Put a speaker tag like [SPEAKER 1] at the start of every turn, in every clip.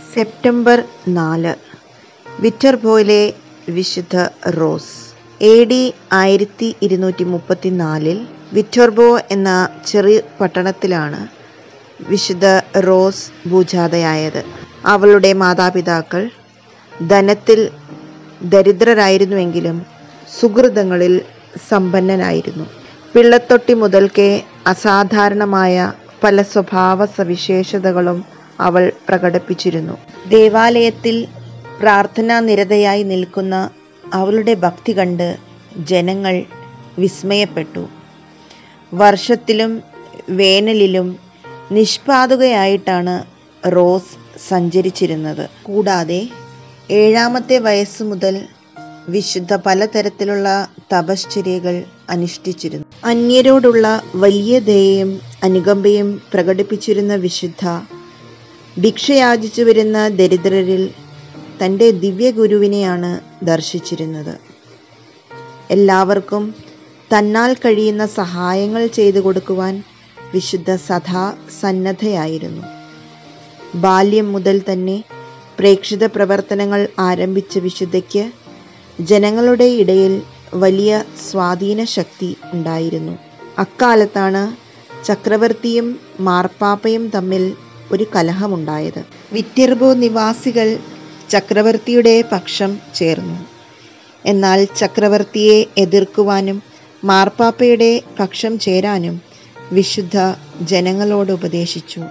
[SPEAKER 1] September നാല് വിറ്റർബോയിലെ വിശുദ്ധ rose A D ആയിരത്തി ഇരുന്നൂറ്റി മുപ്പത്തിനാലിൽ വിറ്റർബോ എന്ന ചെറിയ പട്ടണത്തിലാണ് വിശുദ്ധ റോസ് ഭൂജാതയായത് അവളുടെ മാതാപിതാക്കൾ ധനത്തിൽ ദരിദ്രരായിരുന്നുവെങ്കിലും സുഹൃതങ്ങളിൽ സമ്പന്നനായിരുന്നു പിള്ളത്തൊട്ടി മുതൽക്കേ അസാധാരണമായ പല സ്വഭാവ സവിശേഷതകളും അവൾ പ്രകടിപ്പിച്ചിരുന്നു ദേവാലയത്തിൽ പ്രാർത്ഥനാ നിരതയായി നിൽക്കുന്ന അവളുടെ ഭക്തി കണ്ട് ജനങ്ങൾ വിസ്മയപ്പെട്ടു വർഷത്തിലും വേനലിലും നിഷ്പാതുകയായിട്ടാണ് റോസ് സഞ്ചരിച്ചിരുന്നത് കൂടാതെ ഏഴാമത്തെ വയസ്സ് മുതൽ വിശുദ്ധ പലതരത്തിലുള്ള തപശ്ചര്യകൾ അനുഷ്ഠിച്ചിരുന്നു അന്യരോടുള്ള വലിയ ദയയും അനുകമ്പയും പ്രകടിപ്പിച്ചിരുന്ന വിശുദ്ധ ഭിക്ഷയാചിച്ചു വരുന്ന ദരിദ്രരിൽ തൻ്റെ ദിവ്യഗുരുവിനെയാണ് ദർശിച്ചിരുന്നത് എല്ലാവർക്കും തന്നാൽ കഴിയുന്ന സഹായങ്ങൾ ചെയ്തു കൊടുക്കുവാൻ വിശുദ്ധ സദാ സന്നദ്ധയായിരുന്നു ബാല്യം മുതൽ തന്നെ പ്രേക്ഷിത പ്രവർത്തനങ്ങൾ ആരംഭിച്ച വിശുദ്ധയ്ക്ക് ജനങ്ങളുടെ ഇടയിൽ വലിയ സ്വാധീന ശക്തി ഉണ്ടായിരുന്നു അക്കാലത്താണ് ചക്രവർത്തിയും മാർപ്പാപ്പയും തമ്മിൽ ഒരു കലഹമുണ്ടായത് വിറ്റിർബോ നിവാസികൾ ചക്രവർത്തിയുടെ പക്ഷം ചേർന്നു എന്നാൽ ചക്രവർത്തിയെ എതിർക്കുവാനും മാർപ്പാപ്പയുടെ പക്ഷം ചേരാനും വിശുദ്ധ ജനങ്ങളോട് ഉപദേശിച്ചു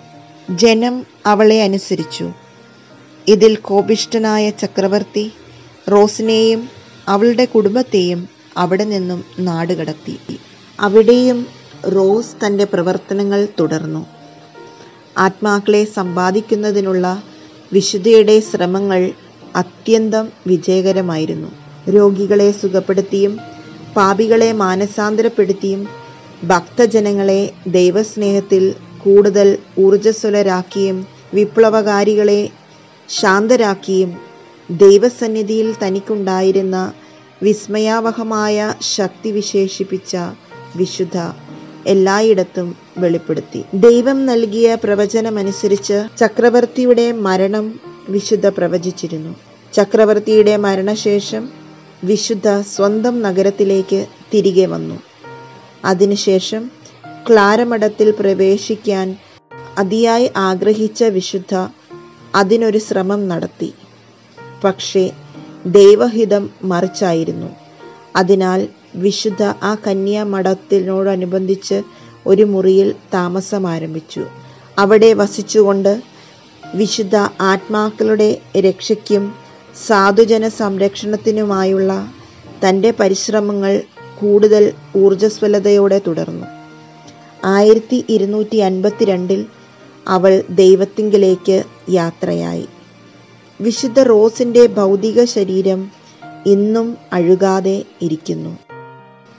[SPEAKER 1] ജനം അവളെ അനുസരിച്ചു ഇതിൽ കോപിഷ്ഠനായ ചക്രവർത്തി റോസിനെയും അവളുടെ കുടുംബത്തെയും അവിടെ നിന്നും നാടുകടത്തി അവിടെയും റോസ് തൻ്റെ പ്രവർത്തനങ്ങൾ തുടർന്നു ആത്മാക്കളെ സമ്പാദിക്കുന്നതിനുള്ള വിശുദ്ധയുടെ ശ്രമങ്ങൾ അത്യന്തം വിജയകരമായിരുന്നു രോഗികളെ സുഖപ്പെടുത്തിയും പാപികളെ മാനസാന്തരപ്പെടുത്തിയും ഭക്തജനങ്ങളെ ദൈവസ്നേഹത്തിൽ കൂടുതൽ ഊർജ്ജസ്വലരാക്കിയും വിപ്ലവകാരികളെ ശാന്തരാക്കിയും ദൈവസന്നിധിയിൽ തനിക്കുണ്ടായിരുന്ന വിസ്മയാവഹമായ ശക്തി വിശേഷിപ്പിച്ച വിശുദ്ധ എല്ലായിടത്തും വെളിപ്പെടുത്തി ദൈവം നൽകിയ പ്രവചനമനുസരിച്ച് ചക്രവർത്തിയുടെ മരണം വിശുദ്ധ പ്രവചിച്ചിരുന്നു ചക്രവർത്തിയുടെ മരണശേഷം വിശുദ്ധ സ്വന്തം നഗരത്തിലേക്ക് തിരികെ വന്നു അതിനുശേഷം ക്ലാരമഠത്തിൽ പ്രവേശിക്കാൻ അതിയായി ആഗ്രഹിച്ച വിശുദ്ധ അതിനൊരു ശ്രമം നടത്തി പക്ഷേ ദൈവഹിതം മറിച്ചായിരുന്നു അതിനാൽ വിശുദ്ധ ആ കന്യാമഠത്തിനോടനുബന്ധിച്ച് ഒരു മുറിയിൽ താമസം ആരംഭിച്ചു അവിടെ വസിച്ചുകൊണ്ട് വിശുദ്ധ ആത്മാക്കളുടെ രക്ഷയ്ക്കും സാധുജന സംരക്ഷണത്തിനുമായുള്ള തൻ്റെ പരിശ്രമങ്ങൾ കൂടുതൽ ഊർജ്ജസ്വലതയോടെ തുടർന്നു ആയിരത്തി ഇരുന്നൂറ്റി അൻപത്തിരണ്ടിൽ അവൾ ദൈവത്തിങ്കിലേക്ക് യാത്രയായി വിശുദ്ധ റോസിൻ്റെ ഭൗതിക ശരീരം ഇന്നും അഴുകാതെ ഇരിക്കുന്നു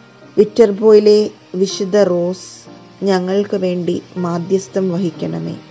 [SPEAKER 1] വിറ്റർബോയിലെ വിശുദ്ധ റോസ് ഞങ്ങൾക്ക് വേണ്ടി മാധ്യസ്ഥം വഹിക്കണമേ